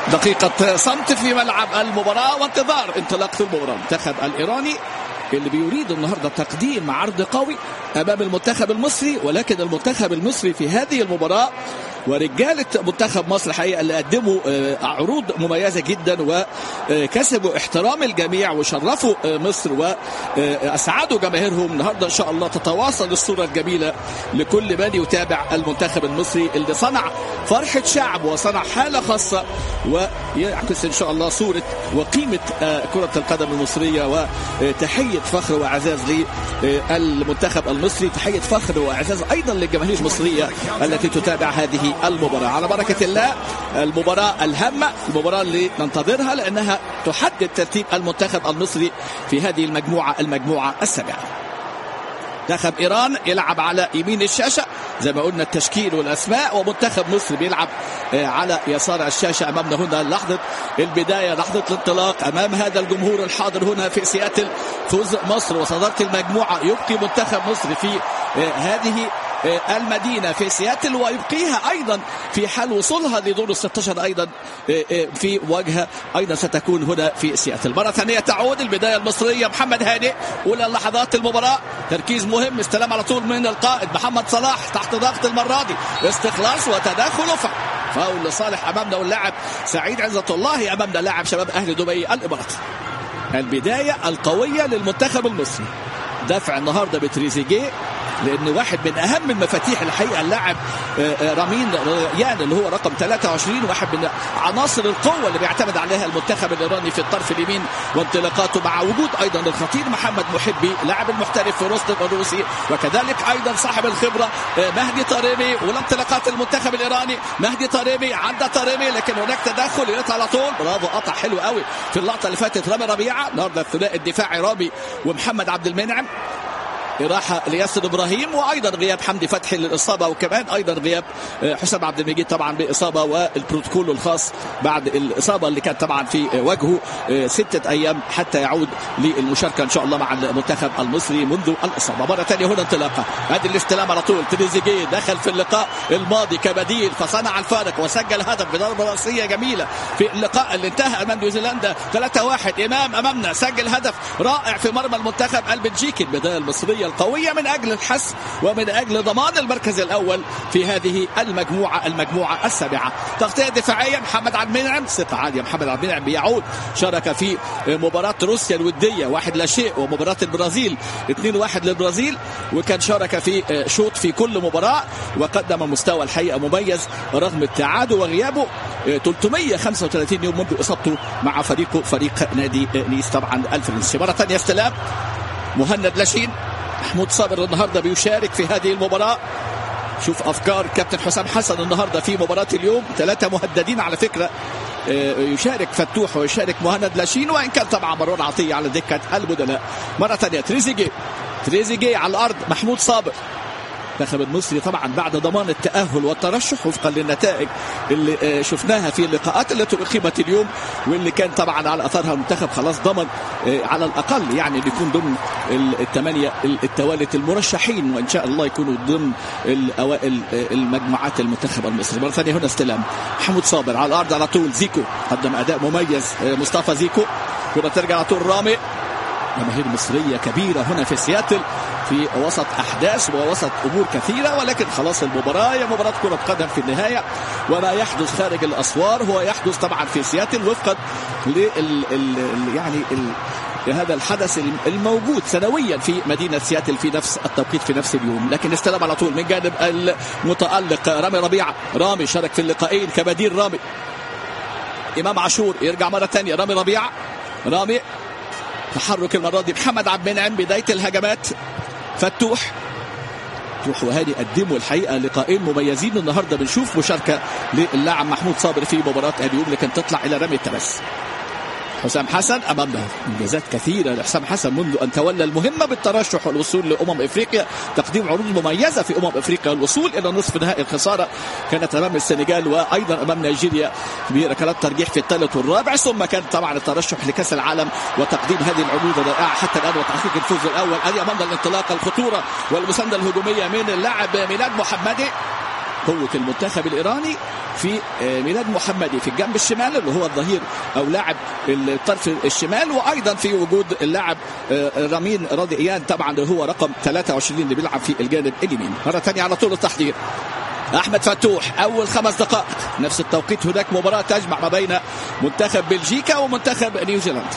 دقيقة صمت في ملعب المباراة وانتظار انطلاقة المباراة المنتخب الإيراني اللي بيريد النهارده تقديم عرض قوي امام المنتخب المصري ولكن المنتخب المصري في هذه المباراه ورجاله منتخب مصر الحقيقه اللي قدموا عروض مميزه جدا وكسبوا احترام الجميع وشرفوا مصر واسعدوا جماهيرهم النهارده ان شاء الله تتواصل الصوره الجميله لكل من يتابع المنتخب المصري اللي صنع فرحه شعب وصنع حاله خاصه ويعكس ان شاء الله صوره وقيمه كره القدم المصريه وتحيه فخر واعزاز للمنتخب المصري تحيه فخر واعزاز ايضا للجماهير المصريه التي تتابع هذه المباراة على بركة الله المباراة الهامة المباراة اللي ننتظرها لأنها تحدد ترتيب المنتخب المصري في هذه المجموعة المجموعة السابعة منتخب ايران يلعب على يمين الشاشه زي ما قلنا التشكيل والاسماء ومنتخب مصر بيلعب على يسار الشاشه امامنا هنا لحظه البدايه لحظه الانطلاق امام هذا الجمهور الحاضر هنا في سياتل فوز مصر وصداره المجموعه يبقي منتخب مصر في هذه المدينه في سياتل ويبقيها ايضا في حال وصولها لدور ال 16 ايضا في وجهه ايضا ستكون هنا في سياتل مره ثانيه تعود البدايه المصريه محمد هاني اولى لحظات المباراه تركيز مهم استلام على طول من القائد محمد صلاح تحت ضغط المره دي استخلاص وتداخل وفق فاول لصالح امامنا واللاعب سعيد عزة الله امامنا لاعب شباب اهل دبي الاماراتي البدايه القويه للمنتخب المصري دفع النهارده بتريزيجيه لان واحد من اهم المفاتيح الحقيقه اللاعب رامين ريان اللي هو رقم 23 واحد من عناصر القوه اللي بيعتمد عليها المنتخب الايراني في الطرف اليمين وانطلاقاته مع وجود ايضا الخطير محمد محبي لاعب المحترف في روستف الروسي وكذلك ايضا صاحب الخبره مهدي طريمي والانطلاقات المنتخب الايراني مهدي طريمي عدى طريمي لكن هناك تدخل يقطع على طول برافو قطع حلو قوي في اللقطه اللي فاتت رامي ربيعه النهارده الثنائي الدفاعي رامي ومحمد عبد المنعم راحة لياسر ابراهيم وايضا غياب حمدي فتحي للاصابه وكمان ايضا غياب حسام عبد المجيد طبعا باصابه والبروتوكول الخاص بعد الاصابه اللي كانت طبعا في وجهه سته ايام حتى يعود للمشاركه ان شاء الله مع المنتخب المصري منذ الاصابه مره ثانيه هنا انطلاقه ادي الاستلام على طول تريزيجيه دخل في اللقاء الماضي كبديل فصنع الفارق وسجل هدف بضربه راسيه جميله في اللقاء اللي انتهى امام نيوزيلندا 3-1 امام امامنا سجل هدف رائع في مرمى المنتخب البلجيكي البدايه المصريه القوية من أجل الحس ومن أجل ضمان المركز الأول في هذه المجموعة المجموعة السابعة تغطية دفاعية محمد عبد المنعم ثقة عالية محمد عبد المنعم بيعود شارك في مباراة روسيا الودية واحد لا شيء ومباراة البرازيل 2-1 للبرازيل وكان شارك في شوط في كل مباراة وقدم مستوى الحقيقة مميز رغم التعادل وغيابه 335 يوم منذ إصابته مع فريقه فريق نادي نيس طبعا الفرنسي مرة ثانية استلام مهند لاشين محمود صابر النهارده بيشارك في هذه المباراه شوف افكار كابتن حسام حسن النهارده في مباراه اليوم ثلاثه مهددين على فكره يشارك فتوح ويشارك مهند لاشين وان كان طبعا مروان عطيه على دكه البدلاء مره ثانيه تريزيجيه تريزيجيه على الارض محمود صابر المنتخب المصري طبعا بعد ضمان التأهل والترشح وفقا للنتائج اللي شفناها في اللقاءات التي أقيمت اليوم واللي كان طبعا على أثرها المنتخب خلاص ضمن على الأقل يعني يكون ضمن الثمانية التوالة المرشحين وإن شاء الله يكونوا ضمن الأوائل المجموعات المنتخب المصري مرة ثانية هنا استلام محمود صابر على الأرض على طول زيكو قدم أداء مميز مصطفى زيكو كرة ترجع على طول رامي جماهير مصرية كبيرة هنا في سياتل في وسط أحداث ووسط أمور كثيرة ولكن خلاص المباراة هي مباراة كرة قدم في النهاية وما يحدث خارج الأسوار هو يحدث طبعا في سياتل وفقا لل ال يعني ال هذا الحدث الموجود سنويا في مدينة سياتل في نفس التوقيت في نفس اليوم لكن استلم على طول من جانب المتألق رامي ربيعة رامي شارك في اللقاءين كبديل رامي إمام عاشور يرجع مرة ثانية رامي ربيعة رامي تحرك المرة دي محمد عبد المنعم بداية الهجمات فتوح فتوح وهادي قدموا الحقيقة لقاءين مميزين النهاردة بنشوف مشاركة للاعب محمود صابر في مباراة اليوم لكن تطلع إلى رمي التمس حسام حسن امامنا انجازات كثيره لحسام حسن منذ ان تولى المهمه بالترشح والوصول لامم افريقيا تقديم عروض مميزه في امم افريقيا الوصول الى نصف نهائي الخساره كانت امام السنغال وايضا امام نيجيريا بركلات ترجيح في الثالث والرابع ثم كان طبعا الترشح لكاس العالم وتقديم هذه العروض الرائعه حتى الان وتحقيق الفوز الاول ادي امامنا الانطلاقه الخطوره والمسانده الهجوميه من اللاعب ميلاد محمدي قوه المنتخب الايراني في ميلاد محمدي في الجنب الشمال اللي هو الظهير او لاعب الطرف الشمال وايضا في وجود اللاعب رامين راضي ايان طبعا اللي هو رقم 23 اللي بيلعب في الجانب اليمين مره ثانيه على طول التحضير احمد فتوح اول خمس دقائق نفس التوقيت هناك مباراه تجمع ما بين منتخب بلجيكا ومنتخب نيوزيلندا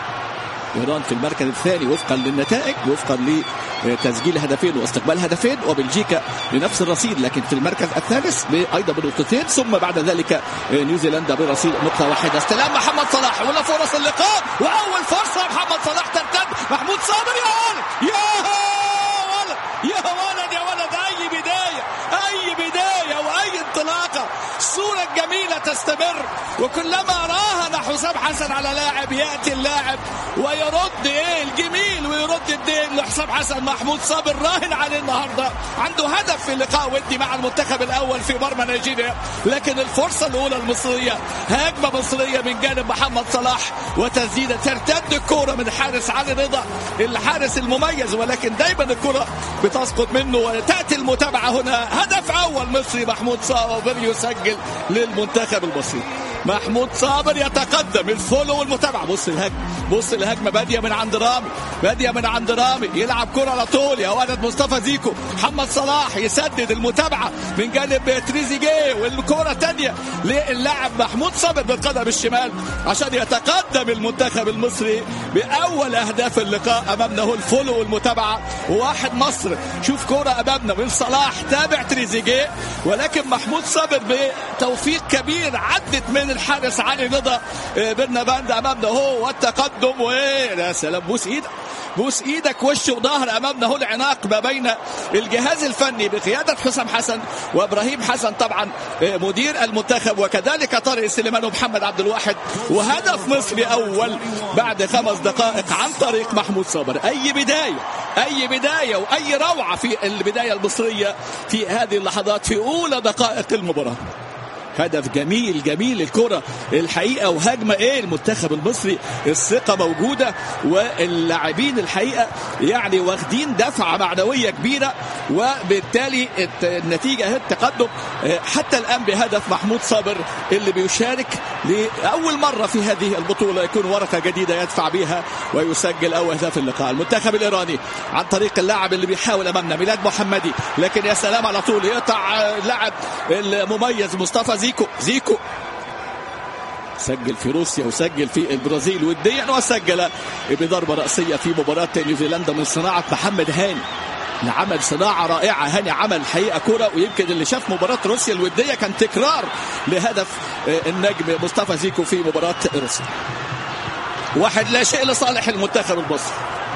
ايران في المركز الثاني وفقا للنتائج وفقا لتسجيل هدفين واستقبال هدفين وبلجيكا بنفس الرصيد لكن في المركز الثالث ايضا بنقطتين ثم بعد ذلك نيوزيلندا برصيد نقطه واحده استلام محمد صلاح ولا فرص اللقاء واول فرصه محمد صلاح ترتد محمود صابر يا ولد يا ولد يا ولد يا ولد اي بدايه اي بدايه واي انطلاقه الصوره الجميله تستمر وكلما راهن حسام حسن على لاعب ياتي اللاعب ويرد ايه الجميل ويرد الدين لحسام حسن محمود صابر راهن عليه النهارده عنده هدف في لقاء ودي مع المنتخب الاول في مرمى نيجيريا لكن الفرصه الاولى المصريه هجمه مصريه من جانب محمد صلاح وتسديده ترتد الكوره من حارس علي رضا الحارس المميز ولكن دايما الكره بتسقط منه وتاتي المتابعه هنا هدف اول مصري محمود صابر يسجل للمنتخب المصري محمود صابر يتقدم الفولو والمتابعه بص الهجمه بص الهجمه باديه من عند رامي باديه من عند رامي يلعب كره على طول يا ولد مصطفى زيكو محمد صلاح يسدد المتابعه من جانب تريزيجيه والكره تانية للاعب محمود صابر بالقدم الشمال عشان يتقدم المنتخب المصري باول اهداف اللقاء امامنا هو الفولو والمتابعه وواحد مصر شوف كره امامنا من صلاح تابع تريزيجيه ولكن محمود صابر بتوفيق كبير عدت من الحارس علي رضا بن باند امامنا هو والتقدم وايه يا سلام بوس ايدك بوس ايدك وش وظهر امامنا هو العناق ما بين الجهاز الفني بقياده حسام حسن وابراهيم حسن طبعا مدير المنتخب وكذلك طارق سليمان ومحمد عبد الواحد وهدف مصري اول بعد خمس دقائق عن طريق محمود صابر اي بدايه اي بدايه واي روعه في البدايه المصريه في هذه اللحظات في اولى دقائق المباراه هدف جميل جميل الكرة الحقيقة وهجمة ايه المنتخب المصري الثقة موجودة واللاعبين الحقيقة يعني واخدين دفعة معنوية كبيرة وبالتالي النتيجة التقدم حتى الآن بهدف محمود صابر اللي بيشارك لأول مرة في هذه البطولة يكون ورقة جديدة يدفع بها ويسجل أول أهداف اللقاء المنتخب الإيراني عن طريق اللاعب اللي بيحاول أمامنا ميلاد محمدي لكن يا سلام على طول يقطع لاعب المميز مصطفى زيكو زيكو سجل في روسيا وسجل في البرازيل وديا وسجل بضربه راسيه في مباراه نيوزيلندا من صناعه محمد هاني اللي عمل صناعه رائعه هاني عمل حقيقه كره ويمكن اللي شاف مباراه روسيا الوديه كان تكرار لهدف النجم مصطفى زيكو في مباراه روسيا واحد لا شيء لصالح المنتخب المصري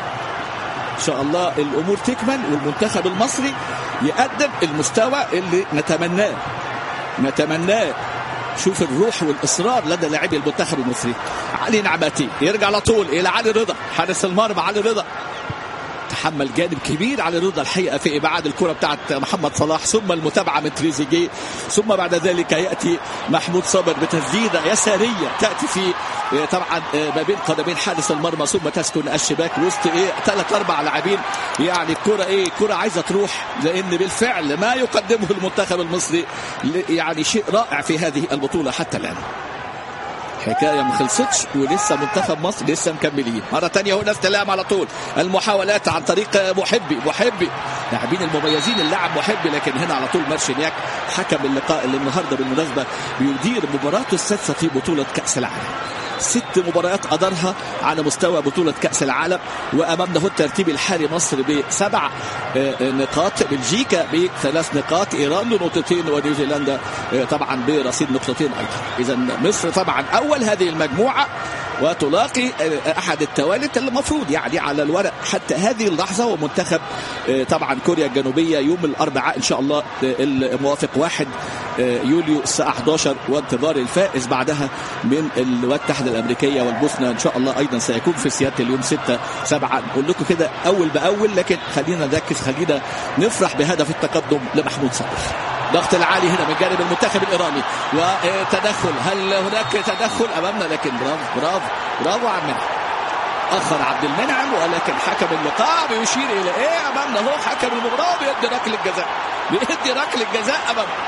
ان شاء الله الامور تكمل والمنتخب المصري يقدم المستوى اللي نتمناه نتمناه شوف الروح والاصرار لدى لاعبي المنتخب المصري علي نعمتي يرجع على طول الى علي رضا حارس المرمى علي رضا تحمل جانب كبير على رضا الحقيقه في ابعاد الكره بتاعت محمد صلاح ثم المتابعه من تريزيجيه ثم بعد ذلك ياتي محمود صابر بتسديده يساريه تاتي في طبعا ما بين قدمين حارس المرمى ثم تسكن الشباك وسط ايه ثلاث اربع لاعبين يعني الكره ايه الكره عايزه تروح لان بالفعل ما يقدمه المنتخب المصري يعني شيء رائع في هذه البطوله حتى الان حكايه ما خلصتش ولسه منتخب مصر لسه مكملين مره ثانيه هنا استلام على طول المحاولات عن طريق محبي محبي لاعبين المميزين اللاعب محبي لكن هنا على طول مارشينياك حكم اللقاء اللي النهارده بالمناسبه بيدير مباراته السادسه في بطوله كاس العالم ست مباريات أدارها على مستوى بطولة كأس العالم وأمامنا هو الترتيب الحالي مصر بسبع نقاط بلجيكا بثلاث نقاط إيران نقطتين ونيوزيلندا طبعا برصيد نقطتين أيضا إذا مصر طبعا أول هذه المجموعة وتلاقي احد التوالت اللي المفروض يعني على الورق حتى هذه اللحظه ومنتخب طبعا كوريا الجنوبيه يوم الاربعاء ان شاء الله الموافق 1 يوليو الساعه 11 وانتظار الفائز بعدها من الولايات المتحده الامريكيه والبوسنه ان شاء الله ايضا سيكون في سياتل اليوم 6 7 نقول لكم كده اول باول لكن خلينا نركز خلينا نفرح بهدف التقدم لمحمود صلاح ضغط العالي هنا من جانب المنتخب الايراني وتدخل هل هناك تدخل امامنا لكن برافو برافو برافو عم منعم اخر عبد المنعم ولكن حكم اللقاء بيشير الى ايه امامنا هو حكم المباراه بيدي ركله جزاء بيدي ركله جزاء امامنا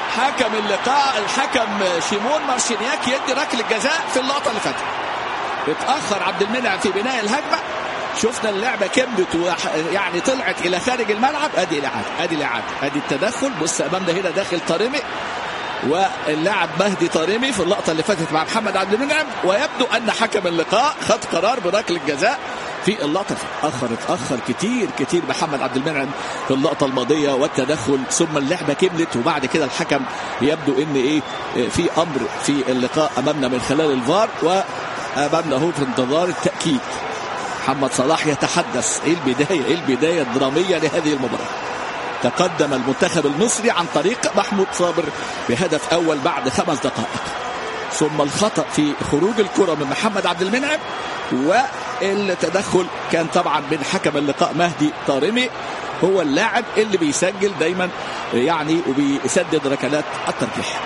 حكم اللقاء الحكم شيمون مارشينياك يدي ركله جزاء في اللقطه اللي فاتت اتاخر عبد المنعم في بناء الهجمه شفنا اللعبه كملت يعني طلعت الى خارج الملعب ادي الاعاده ادي الاعاده ادي التدخل بص امامنا هنا داخل طارمي واللاعب مهدي طارمي في اللقطه اللي فاتت مع محمد عبد المنعم ويبدو ان حكم اللقاء خد قرار بركله جزاء في اللقطه اتاخر اتاخر كتير كتير محمد عبد المنعم في اللقطه الماضيه والتدخل ثم اللعبه كملت وبعد كده الحكم يبدو ان ايه في امر في اللقاء امامنا من خلال الفار وامامنا هو في انتظار التاكيد محمد صلاح يتحدث ايه البدايه ايه البدايه الدراميه لهذه المباراه تقدم المنتخب المصري عن طريق محمود صابر بهدف اول بعد خمس دقائق ثم الخطا في خروج الكره من محمد عبد المنعم والتدخل كان طبعا من حكم اللقاء مهدي طارمي هو اللاعب اللي بيسجل دايما يعني وبيسدد ركلات الترجيح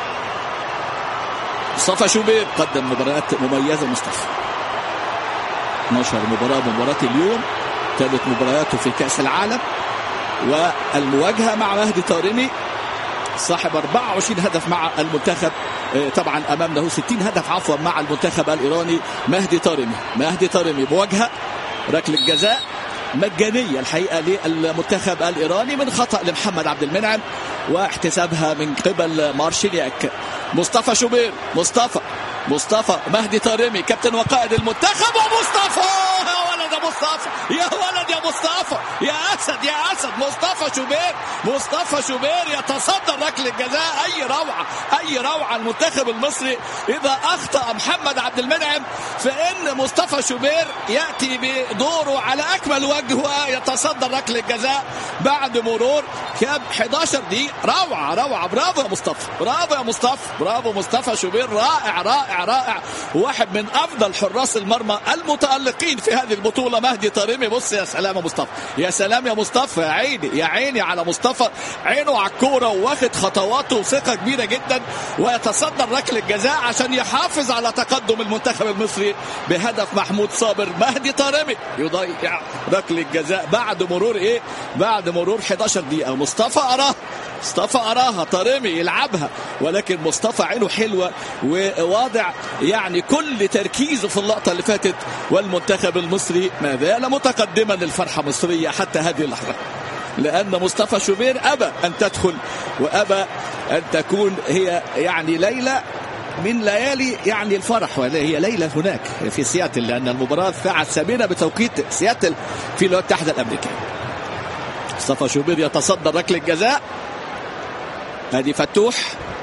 مصطفى شوبير قدم مباريات مميزه مصطفى 12 مباراه مباراه اليوم ثالث مبارياته في كاس العالم والمواجهه مع مهدي طارمي صاحب 24 هدف مع المنتخب طبعا امامنا هو 60 هدف عفوا مع المنتخب الايراني مهدي طارمي مهدي طارمي مواجهه ركله جزاء مجانيه الحقيقه للمنتخب الايراني من خطا لمحمد عبد المنعم واحتسابها من قبل مارشينياك مصطفى شوبير مصطفى مصطفى مهدي طارمي كابتن وقائد المنتخب ومصطفى يا ولد يا مصطفى يا ولد يا مصطفى يا اسد يا اسد مصطفى شوبير مصطفى شوبير يتصدر ركله جزاء اي روعه اي روعه المنتخب المصري اذا اخطا محمد عبد المنعم فان مصطفى شوبير ياتي بدوره على اكمل وجه ويتصدر ركله جزاء بعد مرور كام 11 دقيقه روعه روعه برافو يا مصطفى برافو يا مصطفى برافو مصطفى شوبير رائع رائع رائع واحد من افضل حراس المرمى المتالقين في هذه البطوله مهدي طارمي بص يا سلام يا مصطفى يا سلام يا مصطفى يا عيني يا عيني على مصطفى عينه على الكوره واخد خطواته وثقه كبيره جدا ويتصدر ركله جزاء عشان يحافظ على تقدم المنتخب المصري بهدف محمود صابر مهدي طارمي يضيع ركله جزاء بعد مرور ايه بعد مرور 11 دقيقه مصطفى اراه مصطفى اراها طارمي يلعبها ولكن مصطفى عينه حلوه وواضع يعني كل تركيزه في اللقطه اللي فاتت والمنتخب المصري ما زال متقدما للفرحه المصريه حتى هذه اللحظه لان مصطفى شوبير ابى ان تدخل وابى ان تكون هي يعني ليله من ليالي يعني الفرح وهي ليلة هناك في سياتل لأن المباراة الساعة الثامنة بتوقيت سياتل في الولايات المتحدة الأمريكية مصطفى شوبير يتصدر ركلة جزاء ادي فتوح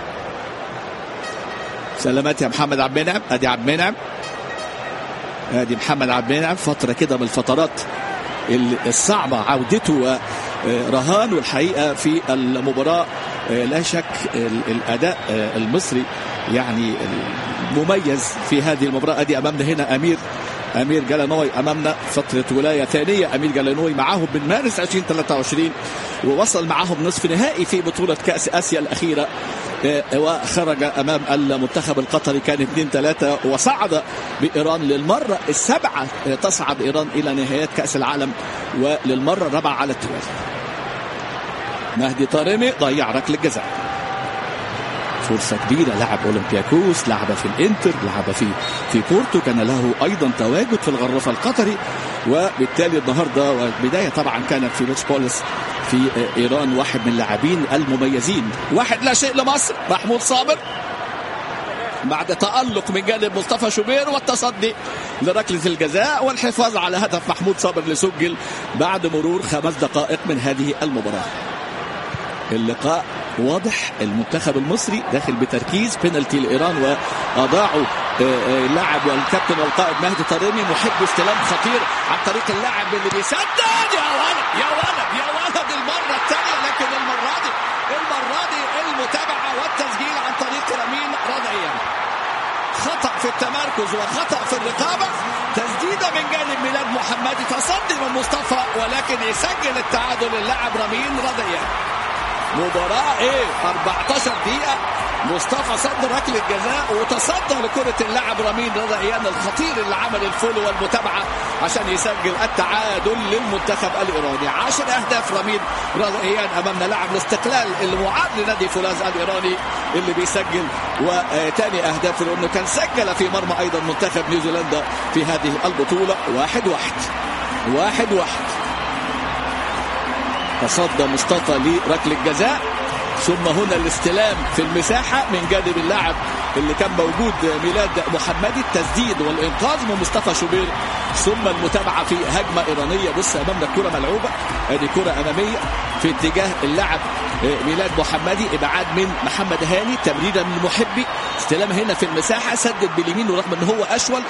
سلامات يا محمد عبد المنعم ادي عبد المنعم ادي محمد عبد المنعم فتره كده من الفترات الصعبه عودته ورهان والحقيقه في المباراه لا شك الاداء المصري يعني مميز في هذه المباراه ادي امامنا هنا امير امير جلانوي امامنا فتره ولايه ثانيه امير جلانوي معاهم من مارس 2023 ووصل معاهم نصف نهائي في بطوله كاس اسيا الاخيره وخرج امام المنتخب القطري كان 2 3 وصعد بايران للمره السابعه تصعد ايران الى نهايات كاس العالم وللمره الرابعه على التوالي مهدي طارمي ضيع ركله جزاء فرصة كبيرة لعب أولمبياكوس لعب في الإنتر لعب في في بورتو كان له أيضا تواجد في الغرفة القطري وبالتالي النهاردة والبداية طبعا كانت في لوس بوليس في إيران واحد من اللاعبين المميزين واحد لا شيء لمصر محمود صابر بعد تألق من جانب مصطفى شوبير والتصدي لركلة الجزاء والحفاظ على هدف محمود صابر اللي سجل بعد مرور خمس دقائق من هذه المباراة اللقاء واضح المنتخب المصري داخل بتركيز بينالتي لايران واضاعوا اللاعب والكابتن والقائد مهدي طارمي محب استلام خطير عن طريق اللاعب اللي بيسدد يا ولد يا ولد يا ولد المره الثانيه لكن المره دي المره دي المتابعه والتسجيل عن طريق رمين رضعيا خطا في التمركز وخطا في الرقابه تسديده من جانب ميلاد محمدي تصدي من مصطفى ولكن يسجل التعادل اللاعب رمين رضعيا مباراة ايه 14 دقيقة مصطفى صد ركلة جزاء وتصدى لكرة اللاعب رامين رضا ايان الخطير اللي عمل الفولو والمتابعة عشان يسجل التعادل للمنتخب الايراني 10 اهداف رامين رضا ايان امامنا لاعب الاستقلال المعاد لنادي فولاذ الايراني اللي بيسجل وثاني اهداف لانه كان سجل في مرمى ايضا منتخب نيوزيلندا في هذه البطولة واحد واحد واحد واحد تصدى مصطفى لركلة جزاء ثم هنا الاستلام في المساحة من جانب اللاعب اللي كان موجود ميلاد محمدي التسديد والإنقاذ من مصطفى شوبير ثم المتابعة في هجمة إيرانية بص أمامنا الكرة ملعوبة ادي كرة أمامية في اتجاه اللاعب ميلاد محمدي ابعاد من محمد هاني تمريرة من محبي استلام هنا في المساحة سدد باليمين ورغم ان هو اشول